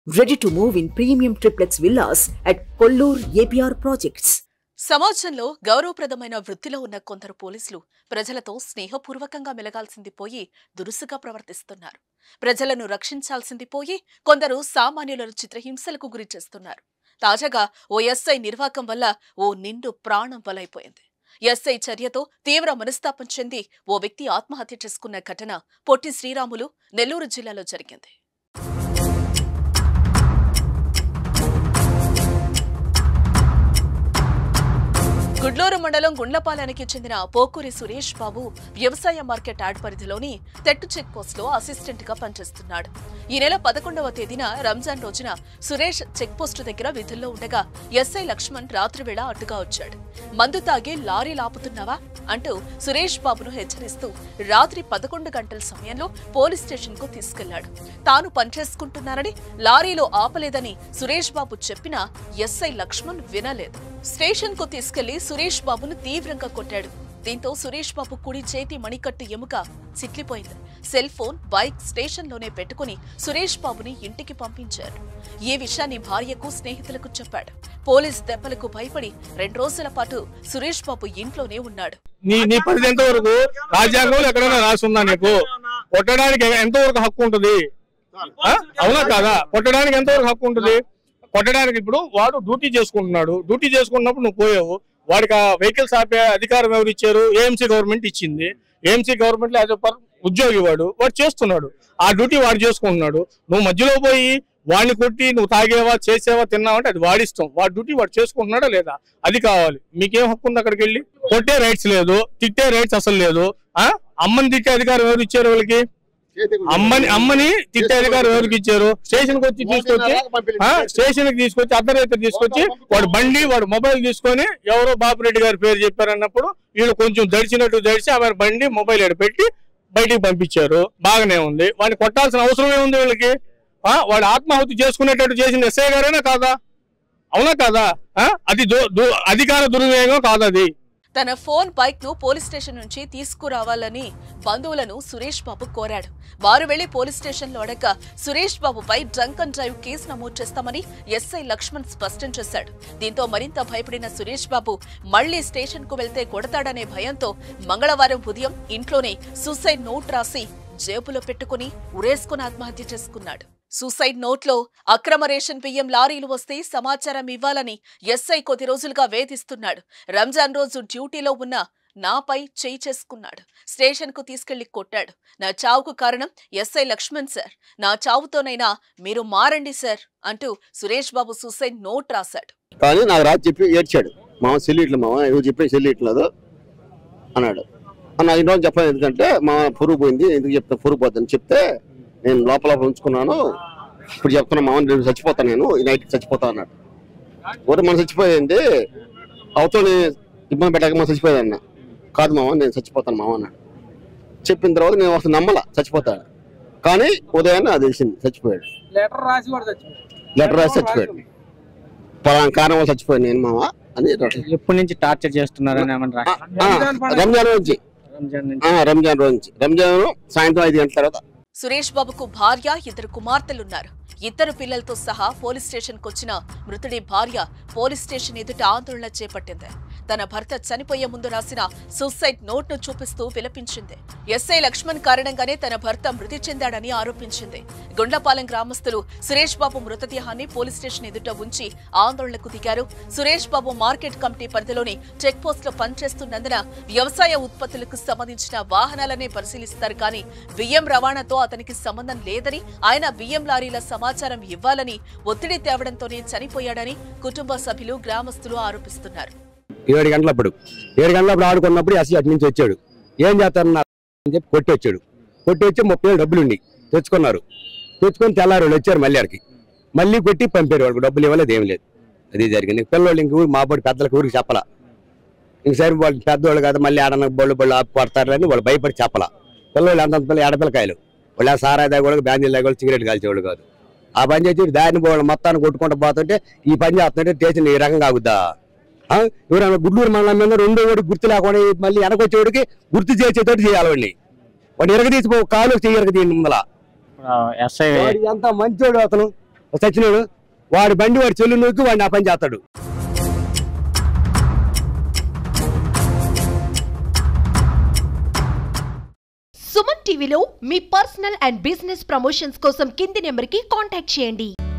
Ready to move in premium triplex villas at Kollur APR Projects. సమాజంలో గౌరవప్రదమైన వృత్తిలో ఉన్న కొందరు పోలీసులు ప్రజలతో స్నేహపూర్వకంగా మెలగాల్సింది పోయి దురుసుగా ప్రవర్తిస్తున్నారు ప్రజలను రక్షించాల్సింది పోయి కొందరు సామాన్యులను చిత్రహింసలకు గురి చేస్తున్నారు తాజాగా ఓ ఎస్ఐ నిర్వాకం వల్ల ఓ నిండు ప్రాణం బలైపోయింది ఎస్ఐ చర్యతో తీవ్ర మనస్తాపం చెంది ఓ వ్యక్తి ఆత్మహత్య చేసుకున్న ఘటన పొట్టి శ్రీరాములు నెల్లూరు జిల్లాలో జరిగింది గుడ్లూరు మండలం గుండ్లపాలెనికి చెందిన పోకూరి సురేష్ బాబు వ్యవసాయ మార్కెట్ యార్డ్ పరిధిలోని తెట్టు చెక్ పోస్ట్ లో అసిస్టెంట్ గా పనిచేస్తున్నాడు ఈ నెల పదకొండవ తేదీన రంజాన్ రోజున సురేష్ చెక్ పోస్ట్ దగ్గర విధుల్లో ఉండగా ఎస్ఐ లక్ష్మణ్ రాత్రి వేళ అడ్డుగా వచ్చాడు మందు తాగి లారీ లాపుతున్నావా అంటూ సురేష్ బాబును హెచ్చరిస్తూ రాత్రి పదకొండు గంటల సమయంలో పోలీస్ స్టేషన్ కు తీసుకెళ్లాడు తాను పనిచేసుకుంటున్నానని లారీలో ఆపలేదని సురేష్ బాబు చెప్పినా ఎస్ఐ లక్ష్మణ్ వినలేదు స్టేషన్ కు తీసుకెళ్లి సురేష్ బాబును తీవ్రంగా కొట్టాడు దీంతో సురేష్ బాబు కుడి చేతి మణికట్టు ఎముక చిట్లిపోయింది సెల్ ఫోన్ బైక్ స్టేషన్ లోనే పెట్టుకుని సురేష్ బాబుని ఇంటికి పంపించారు ఈ విషయాన్ని భార్యకు స్నేహితులకు చెప్పాడు పోలీస్ దెబ్బలకు భయపడి రెండు రోజుల పాటు సురేష్ బాబు ఇంట్లోనే ఉన్నాడు నీ నీ పరిధి ఎంత వరకు రాజ్యాంగంలో ఎక్కడైనా రాసి ఉందా నీకు కొట్టడానికి ఎంతవరకు హక్కు ఉంటుంది ఆ? అవునా కాదా కొట్టడానికి ఎంతవరకు హక్కు ఉంటుంది కొట్టడానికి ఇప్పుడు వాడు డ్యూటీ చేసుకుంటున్నాడు డ్యూటీ చేసుకున్నప్పుడు నువ్వు పోయావు వాడికి ఆ వెహికల్స్ ఆపే అధికారం ఎవరు ఇచ్చారు ఏఎంసీ గవర్నమెంట్ ఇచ్చింది ఏఎంసీ గవర్నమెంట్ యాజ్ పర్ ఉద్యోగి వాడు వాడు చేస్తున్నాడు ఆ డ్యూటీ వాడు చేసుకుంటున్నాడు నువ్వు మధ్యలో పోయి వాడిని కొట్టి నువ్వు తాగేవా చేసేవా తిన్నావా అంటే అది వాడిష్టం వాడి డ్యూటీ వాడు చేసుకుంటున్నాడా లేదా అది కావాలి మీకేం హక్కు ఉంది అక్కడికి వెళ్ళి కొట్టే రైట్స్ లేదు తిట్టే రైట్స్ అసలు లేదు ఆ అమ్మని తిట్టే అధికారం ఎవరు ఇచ్చారు వాళ్ళకి అమ్మని అమ్మని తిట్టే అధికారం ఎవరికి ఇచ్చారు స్టేషన్ కి వచ్చి తీసుకొచ్చి ఆ, స్టేషన్ కి తీసుకొచ్చి అర్ధరాత్రి తీసుకొచ్చి వాడు బండి వాడు మొబైల్ తీసుకొని ఎవరో బాబురెడ్డి గారి పేరు చెప్పారు అన్నప్పుడు వీళ్ళు కొంచెం దడిచినట్టు దడిచి ఆమె బండి మొబైల్ ఎడ పెట్టి బయటికి పంపించారు బాగానే ఉంది వాడిని కొట్టాల్సిన అవసరం ఏముంది వీళ్ళకి ఆ, వాడు ఆత్మాహుతి చేసుకునేటట్టు చేసిన ఎస్ఐ గారేనా కాదా అవునా కాదా ఆ? అది దు- దు- అధికార దుర్వినియోగం కాదు అది తన ఫోన్ బైక్ ను పోలీస్ స్టేషన్ నుంచి తీసుకురావాలని బంధువులను సురేష్ బాబు కోరాడు వారు వెళ్లి పోలీస్ స్టేషన్ లో అడగ సురేష్ బాబుపై డ్రంక్ అండ్ డ్రైవ్ కేసు నమోదు చేస్తామని ఎస్ఐ లక్ష్మణ్ స్పష్టం చేశాడు దీంతో మరింత భయపడిన సురేష్ బాబు మళ్లీ స్టేషన్ కు వెళ్తే కొడతాడనే భయంతో మంగళవారం ఉదయం ఇంట్లోనే సూసైడ్ నోట్ రాసి జేబులో పెట్టుకుని ఉరేసుకుని ఆత్మహత్య చేసుకున్నాడు సూసైడ్ నోట్లో అక్రమ రేషన్ బియ్యం లారీలు వస్తే సమాచారం ఇవ్వాలని ఎస్ఐ కొద్ది రోజులుగా వేధిస్తున్నాడు రంజాన్ రోజు డ్యూటీలో ఉన్న నాపై చేయి చేసుకున్నాడు స్టేషన్ కు తీసుకెళ్లి కొట్టాడు నా చావుకు కారణం ఎస్ఐ లక్ష్మణ్ సార్ నా చావుతోనైనా మీరు మారండి సార్ అంటూ సురేష్ బాబు సూసైడ్ నోట్ రాశాడు కానీ నాకు రాజు చెప్పి ఏడ్చాడు మామ చెల్లిట్లు మామ నువ్వు చెప్పి చెల్లిట్లేదు అన్నాడు నాకు ఇన్ని రోజులు చెప్పలేదు ఎందుకంటే మా పురుగు పోయింది ఎందుకు చెప్తా పురుగు పోతుందని చెప్తే నేను లోపల ఉంచుకున్నాను ఇప్పుడు చెప్తున్నా మామ రేపు చచ్చిపోతాను నేను ఈ నైట్ చచ్చిపోతా అన్నాడు ఒకటి మనం చచ్చిపోయింది అవతల ఇబ్బంది పెట్టాక మనం చచ్చిపోయాడు అన్న కాదు మామ నేను చచ్చిపోతాను మామ అన్నాడు చెప్పిన తర్వాత నేను అసలు నమ్మల చచ్చిపోతాడు కానీ ఉదయాన్నే అది తెలిసింది చచ్చిపోయాడు లెటర్ రాసి కూడా చచ్చిపోయాడు లెటర్ రాసి చచ్చిపోయాడు పలానా కారణం వల్ల చచ్చిపోయాను నేను మామ అని letter. ఎప్పటి నుంచి టార్చర్ చేస్తున్నారని ఏమన్నా ఆ, ఆ, రంజాన్ రోజు రంజాన్ నుంచి ఆ, రంజాన్ రోజు నుంచి రంజాన్ సాయంత్రం ఐదు గంటల తర్వాత సురేష్ బాబుకు భార్య ఇద్దరు కుమార్తెలున్నారు ఇద్దరు పిల్లలతో సహా పోలీస్ స్టేషన్ వచ్చిన మృతుడి భార్య పోలీస్ స్టేషన్ ఎదుట ఆందోళన చేపట్టింది తన భర్త చనిపోయే ముందు రాసిన సూసైడ్ నోట్ ను చూపిస్తూ విలపించింది ఎస్ఐ లక్ష్మణ్ కారణంగానే తన భర్త మృతి చెందాడని ఆరోపించింది గుండ్లపాలెం గ్రామస్తులు సురేష్ బాబు మృతదేహాన్ని పోలీస్ స్టేషన్ ఎదుట ఉంచి ఆందోళనకు దిగారు సురేష్ బాబు మార్కెట్ కమిటీ పరిధిలోని చెక్ పోస్ట్ లో పనిచేస్తున్నందున వ్యవసాయ ఉత్పత్తులకు సంబంధించిన వాహనాలనే పరిశీలిస్తారు కానీ బియ్యం రవాణాతో అతనికి సంబంధం లేదని ఆయన బియ్యం లారీల సమాచారం ఇవ్వాలని ఒత్తిడి తేవడంతోనే చనిపోయాడని కుటుంబ సభ్యులు గ్రామస్తులు ఆరోపిస్తున్నారు ఏడు గంటలప్పుడు ఏడు గంటలప్పుడు ఆడుకున్నప్పుడు ఎస్సీ అటు నుంచి వచ్చాడు ఏం చేస్తారన్నారు అని చెప్పి కొట్టి వచ్చాడు కొట్టి వచ్చి ముప్పై వేలు డబ్బులు ఉండి తెచ్చుకున్నారు తెచ్చుకొని తెల్లారు వాళ్ళు వచ్చారు మళ్ళీ ఆడికి మళ్ళీ కొట్టి పంపారు వాళ్ళకి డబ్బులు ఇవ్వలేదు ఏం లేదు అది జరిగింది పిల్లలు ఇంక ఊరు మా బడి పెద్దలకు ఊరికి చెప్పలా ఇంక సరే వాళ్ళు పెద్దవాళ్ళు కదా మళ్ళీ ఆడన బళ్ళు బళ్ళు ఆపి పడతారని వాళ్ళు భయపడి చెప్పలా పిల్లలు అంతంత పిల్లలు ఆడపిల్లకాయలు వాళ్ళు ఆ సారా దాగోళ్ళు బ్యాంజీలు దాగోళ్ళు సిగరెట్ కాల్చేవాళ్ళు కాదు ఆ పని చేసి దారిని పోవాలి మొత్తాన్ని కొట్టుకుంటూ పోతుంటే ఈ పని చేస్తుంటే స్టేషన్ ఈ రకంగా ఆగుద్దా ఆ? ఎవరైనా గుడ్లూరు మండలం మీద రెండో వాడికి గుర్తు లేకుండా మళ్ళీ వెనకొచ్చేవాడికి గుర్తు చేసేటట్టు చేయాలి వాడిని వాడు ఎరగదీసిపో కాలు చెయ్యి ఎరగదీయండి ముందల ఎస్ఐ వాడు ఎంత మంచోడు అతను సచ్చినోడు వాడి బండి వాడి చెల్లు నూకి వాడిని ఆ పని చేస్తాడు సుమన్ టీవీలో మీ పర్సనల్ అండ్ బిజినెస్ ప్రమోషన్స్ కోసం కింది నెంబర్కి కాంటాక్ట్ చేయండి